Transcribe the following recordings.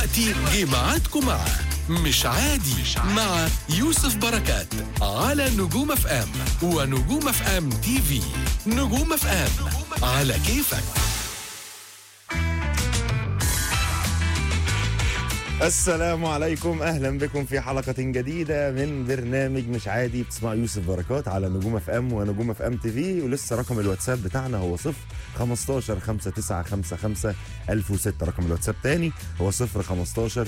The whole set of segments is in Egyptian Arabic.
دلوقتي جه ميعادكم مع مش عادي مع يوسف بركات على نجوم اف ام ونجوم اف ام تي في نجوم اف ام على كيفك السلام عليكم اهلا بكم في حلقه جديده من برنامج مش عادي بتسمع يوسف بركات على نجوم اف ام ونجوم اف ام تي في ولسه رقم الواتساب بتاعنا هو 0 15 5955 1006 رقم الواتساب تاني هو 0 15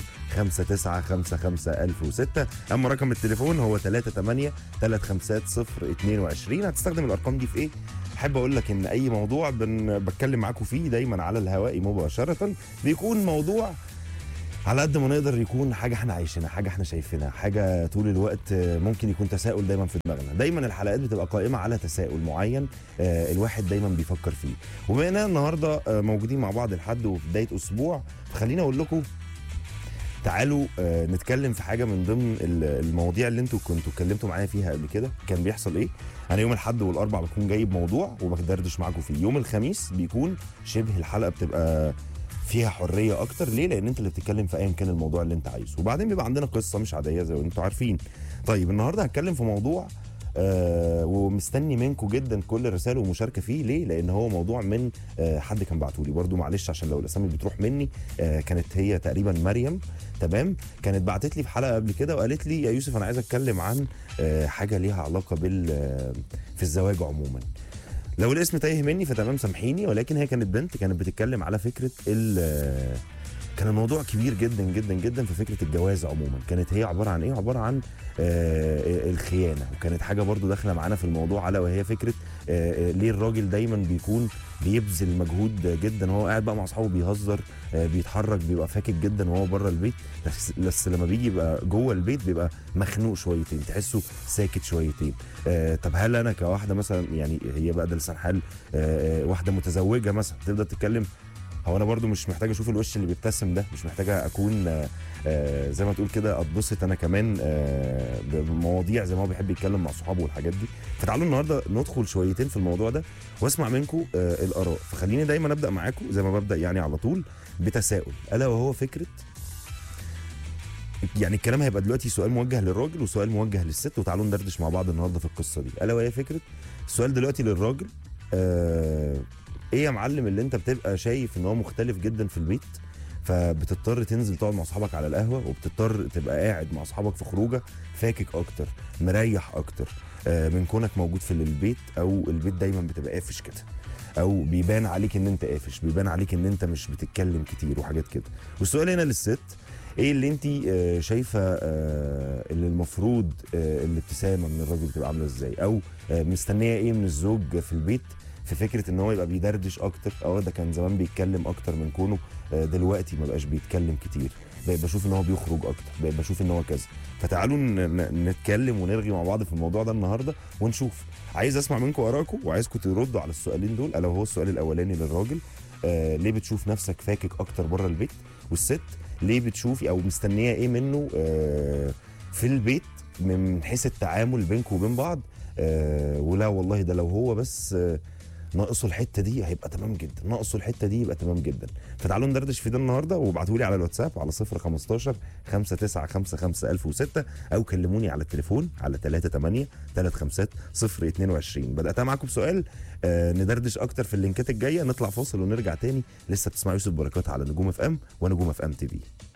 5955 1006 اما رقم التليفون هو 38 350 22 هتستخدم الارقام دي في ايه؟ احب اقول لك ان اي موضوع بن بتكلم معاكم فيه دايما على الهواء مباشره بيكون موضوع على قد ما نقدر يكون حاجه احنا عايشينها حاجه احنا شايفينها حاجه طول الوقت ممكن يكون تساؤل دايما في دماغنا دايما الحلقات بتبقى قائمه على تساؤل معين آه، الواحد دايما بيفكر فيه وبما اننا النهارده آه، موجودين مع بعض لحد وفي بدايه اسبوع فخليني اقول لكم تعالوا آه، نتكلم في حاجه من ضمن ال- المواضيع اللي انتوا كنتوا اتكلمتوا معايا فيها قبل كده كان بيحصل ايه انا يوم الاحد والاربع بكون جايب موضوع وبدردش معاكم فيه يوم الخميس بيكون شبه الحلقه بتبقى فيها حريه اكتر ليه لان انت اللي بتتكلم في ايا كان الموضوع اللي انت عايزه وبعدين بيبقى عندنا قصه مش عاديه زي ما انتوا عارفين طيب النهارده هتكلم في موضوع آه ومستني منكم جدا كل الرسائل والمشاركه فيه ليه لان هو موضوع من آه حد كان بعته لي برده معلش عشان لو الاسامي بتروح مني آه كانت هي تقريبا مريم تمام كانت بعتت لي في حلقه قبل كده وقالت لي يا يوسف انا عايز اتكلم عن آه حاجه ليها علاقه بال آه في الزواج عموما لو الاسم تايه مني فتمام سامحيني ولكن هي كانت بنت كانت بتتكلم على فكره ال كان الموضوع كبير جدا جدا جدا في فكره الجواز عموما كانت هي عباره عن ايه عباره عن آه الخيانه وكانت حاجه برضو داخله معانا في الموضوع على وهي فكره آه آه، ليه الراجل دايما بيكون بيبذل مجهود جدا وهو قاعد بقى مع اصحابه بيهزر آه بيتحرك بيبقى فاكك جدا وهو بره البيت بس, بس لما بيجي يبقى جوه البيت بيبقى مخنوق شويتين تحسه ساكت شويتين آه طب هل انا كواحده مثلا يعني هي بقى ده لسان حال آه آه، واحده متزوجه مثلا تقدر تتكلم هو انا برضو مش محتاج اشوف الوش اللي بيبتسم ده مش محتاجه اكون آه، آه، زي ما تقول كده اتبسط انا كمان آه، بمواضيع زي ما هو بيحب يتكلم مع صحابه والحاجات دي فتعالوا النهارده ندخل شويتين في الموضوع ده واسمع منكم آه، الاراء فخليني دايما ابدا معاكم زي ما ببدا يعني على طول بتساؤل الا وهو فكره يعني الكلام هيبقى دلوقتي سؤال موجه للراجل وسؤال موجه للست وتعالوا ندردش مع بعض النهارده في القصه دي الا وهي فكره السؤال دلوقتي للراجل آه ايه يا معلم اللي انت بتبقى شايف ان هو مختلف جدا في البيت فبتضطر تنزل تقعد مع اصحابك على القهوه وبتضطر تبقى قاعد مع اصحابك في خروجه فاكك اكتر مريح اكتر آه، من كونك موجود في البيت او البيت دايما بتبقى قافش كده او بيبان عليك ان انت قافش بيبان عليك ان انت مش بتتكلم كتير وحاجات كده والسؤال هنا للست ايه اللي انت آه، شايفه آه، اللي المفروض آه، الابتسامه من الراجل تبقى عامله ازاي او آه، مستنيه ايه من الزوج في البيت في فكره ان هو يبقى بيدردش اكتر اه ده كان زمان بيتكلم اكتر من كونه آه، دلوقتي ما بقاش بيتكلم كتير بقيت بشوف ان هو بيخرج اكتر بقيت بشوف ان هو كذا فتعالوا ن- ن- نتكلم ونرغي مع بعض في الموضوع ده النهارده ونشوف عايز اسمع منكم ارائكم وعايزكم تردوا على السؤالين دول الا وهو السؤال الاولاني للراجل آه ليه بتشوف نفسك فاكك اكتر بره البيت والست ليه بتشوفي او مستنيه ايه منه آه في البيت من حيث التعامل بينكم وبين بعض آه ولا والله ده لو هو بس آه ناقصه الحته دي هيبقى تمام جدا ناقصه الحته دي يبقى تمام جدا فتعالوا ندردش في ده النهارده وابعتوا لي على الواتساب على 015 5955 1006 او كلموني على التليفون على 38 35 022 بداتها معاكم بسؤال آه ندردش اكتر في اللينكات الجايه نطلع فاصل ونرجع تاني لسه بتسمعوا يوسف بركات على نجوم اف ام ونجوم اف ام تي في